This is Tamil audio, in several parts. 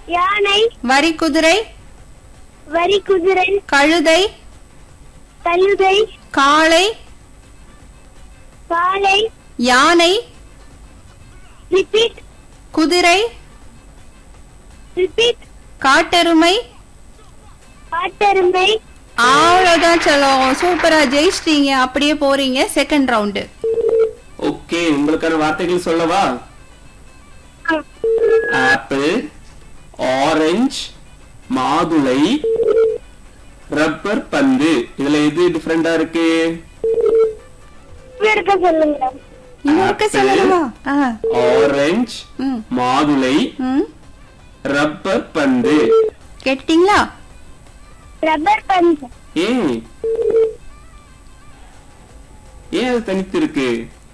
யானை வரி குதிரை வரி குதிரை கழுதை கழுதை காளை காளை யானை ரிப்பீட் குதிரை ரிப்பீட் காட்டெருமை காட்டெருமை அவ்வளவுதான் செல்லம் சூப்பரா ஜெயிச்சிட்டீங்க அப்படியே போறீங்க செகண்ட் ரவுண்டு ஓகே உங்களுக்கான வார்த்தைகள் சொல்லவா ஆப்பிள் ஆரஞ்சு மாதுளை ரப்பர் பந்து இதுல எது டிஃபரெண்டா இருக்கு இருக்க சொல்லுங்க இன்னொருக்க சொல்லணுமா ஆ, ஆரஞ்சு ம், மாதுளை ம். ரப்பர் பந்து கேட்டீங்களா ரப்பர் பந்து ஏன் ஏன் அது தனித்து இருக்கு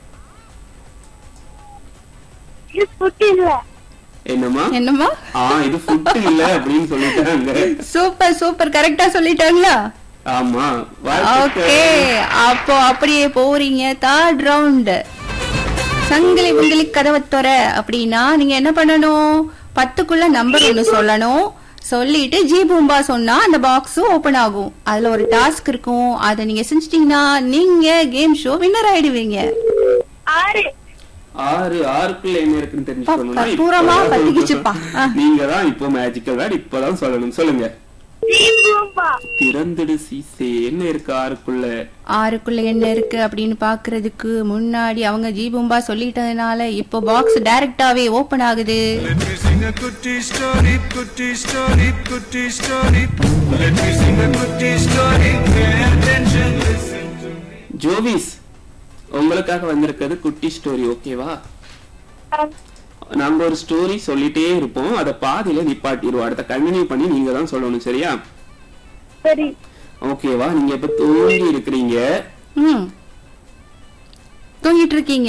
இது ஃபுட் இல்ல என்னமா என்னம்மா ஆ இது ஃபுட் இல்ல அப்படின்னு சொல்லிட்டாங்க சூப்பர் சூப்பர் கரெக்டா சொல்லிட்டாங்களா ஆமா ஓகே வாழ்த்துக்கள். அப்போ அப்படியே போறீங்க தேர்ட் ரவுண்ட் சங்கிலி உங்கிலி கதவை தொற அப்படின்னா நீங்க என்ன பண்ணணும் பத்துக்குள்ள நம்பர் ஒண்ணு சொல்லணும் சொல்லிட்டு ஜி பூம்பா சொன்னா அந்த பாக்ஸ் ஓபன் ஆகும் அதுல ஒரு டாஸ்க் இருக்கும் அதை நீங்க செஞ்சிட்டீங்கன்னா நீங்க கேம் ஷோ வின்னர் ஆயிடுவீங்க ஆறு ஆறு ஆறுக்குள்ள என்ன இருக்குன்னு தெரிஞ்சுக்கணும்னா பா, பூரமா இப்பதான் பத்திக்கிச்சுப்பா. ஆ. நீங்க தான் இப்போ மேஜிக்கல் வேர்ட் இப்பதான் சொல்லணும் சொல்லுங்க தீம்பூம்பா திறந்துடு சீசே என்ன இருக்கு ஆறுக்குள்ள ஆறுக்குள்ள என்ன இருக்கு அப்படின்னு பாக்குறதுக்கு முன்னாடி அவங்க ஜி பூம்பா சொல்லிட்டதுனால இப்போ பாக்ஸ் டைரக்டாவே ஓபன் ஆகுது Let me sing a goodie story, goodie story, goodie story. Let me sing a goodie story. Pay attention, listen to me. ஜோவிஸ் உங்களுக்காக வந்திருக்கிறது குட்டி ஸ்டோரி ஓகேவா நாங்க ஒரு ஸ்டோரி சொல்லிட்டே இருப்போம் அத பாதியில நிப்பாட்டிடுவோம் அடுத்த கண்டினியூ பண்ணி நீங்க தான் சொல்லணும் சரியா சரி ஓகேவா நீங்க இப்ப தூங்கி இருக்கிறீங்க ம் தூங்கிட்டு இருக்கீங்க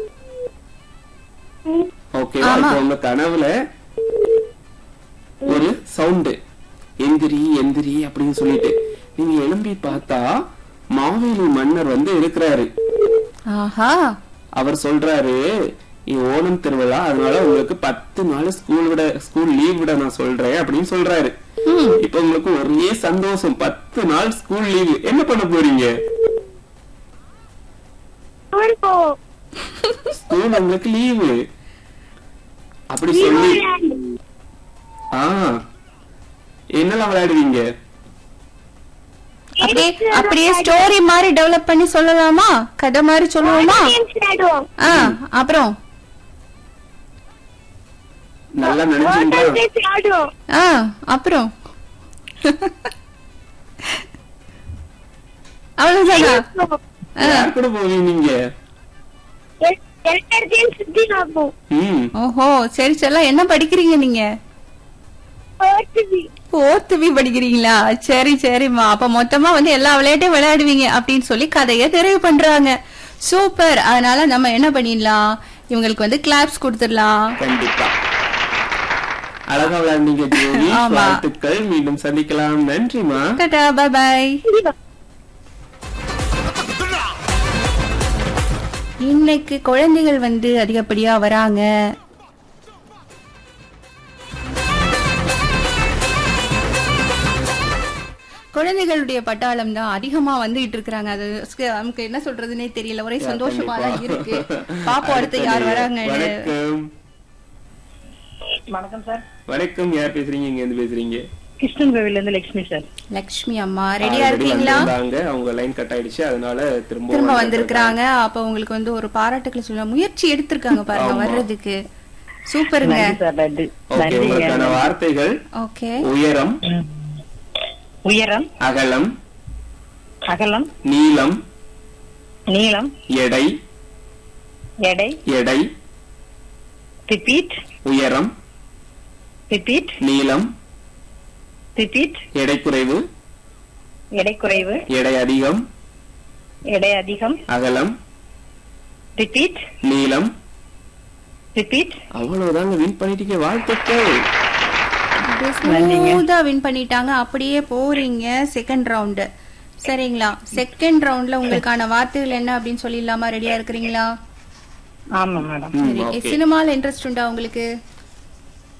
ம், ஓகேவா ஆமா. இப்ப உங்க கனவுல ஒரு சவுண்டு எந்திரி எந்திரி அப்படின்னு சொல்லிட்டு நீங்க எழும்பி பார்த்தா மாவேலி மன்னர் வந்து இருக்கிறாரு ஆஹா அவர் சொல்றாரு "இது ஓணம் திருவிழா அதனால உங்களுக்கு பத்து நாள் ஸ்கூல் விட ஸ்கூல் லீவ் விட நான் சொல்றேன் அப்படின்னு சொல்றாரு ம் இப்ப உங்களுக்கு ஒரே சந்தோஷம் பத்து நாள் ஸ்கூல் லீவு என்ன பண்ண போறீங்க ஸ்கூல் போவோம் ஸ்கூல் உங்களுக்கு லீவு அப்படி சொல்லி ஆ என்னெல்லாம் விளையாடுவீங்க அப்படியே அப்படியே ஸ்டோரி மாதிரி டெவலப் பண்ணி சொல்லலாமா கதை மாதிரி சொல்லுவோமா கேம்ஸ் விளையாடுவோம் ஆ அப்புறம் நல்லா வாட்டர் நினைச்சீங்களா ரேஸ் விளையாடுவோம் ஆ அப்புறம் அவ்வளவுதானா ஆ. யார் கூட போவீங்க நீங்க எல்டர்ஜியும் சுத்தி பார்ப்போம் ம் ஓஹோ சரி செல்லம் என்ன படிக்கிறீங்க நீங்க ஓட்டுவி ஃபோர்த் பி படிக்கிறீங்களா சரி சரிம்மா அப்ப மொத்தமா வந்து எல்லா விளையாட்டையும் விளையாடுவீங்க அப்படின்னு சொல்லி கதைய நிறைவு பண்றாங்க சூப்பர் அதனால நம்ம என்ன பண்ணிடலாம் இவங்களுக்கு வந்து கிளாப்ஸ் கொடுத்துடலாம் கண்டிப்பா அழகா விளையாண்டீங்க ஜோதி ஆமா. வாழ்த்துக்கள் மீண்டும் சந்திக்கலாம் நன்றிமா டாடா பை பை இன்னைக்கு குழந்தைகள் வந்து அதிகப்படியா வராங்க குழந்தைகளுடைய பட்டாளம் தான் அதிகமா வந்துகிட்டு இருக்காங்க அது ஸ்க- நமக்கு என்ன சொல்றதுன்னே தெரியல ஒரே சந்தோஷமா தான் இருக்கு பாப்போம் அடுத்து யார் வராங்க வணக்கம் வணக்கம் சார் வணக்கம் யார் பேசுறீங்க இங்க இருந்து பேசுறீங்க கிருஷ்ணன் கோவில்ல இருந்து லட்சுமி சார் லக்ஷ்மி அம்மா ரெடியா Already இருக்கீங்களா வந்திருந்தாங்க அவங்க லைன் கட் ஆயிடுச்சு அதனால திரும்ப திரும்ப வந்திருக்காங்க அப்ப உங்களுக்கு வந்து ஒரு பாராட்டுக்கள் சொல்ல முயற்சி எடுத்திருக்காங்க பாருங்க ஆமா. வர்றதுக்கு சூப்பருங்க நன்றி சார் நன்றி ஓகே நன்றிங்க உங்களுக்கான வார்த்தைகள் ஓகே உயரம் ம். உயரம் அகலம் அகலம் நீளம் நீளம் எடை எடை எடை ரிப்பீட் உயரம் ரிப்பீட் நீளம் ரிப்பீட் எடை குறைவு எடை குறைவு எடை அதிகம் எடை அதிகம் அகலம் ரிப்பீட் நீளம் ரிப்பீட் அவ்வளவுதாங்க வின் பண்ணிட்டீங்க வாழ்த்துக்கள் ஸ்மூதா வின் பண்ணிட்டாங்க அப்படியே போறீங்க செகண்ட் ரவுண்டு சரிங்களா செகண்ட் ரவுண்ட்ல உங்களுக்கான வார்த்தைகள் என்ன அப்படின்னு சொல்லிடலாமா ரெடியா இருக்கிறீங்களா ஆமா மேடம் ம், சரி okay. சினிமால இன்ட்ரெஸ்ட் உண்டா உங்களுக்கு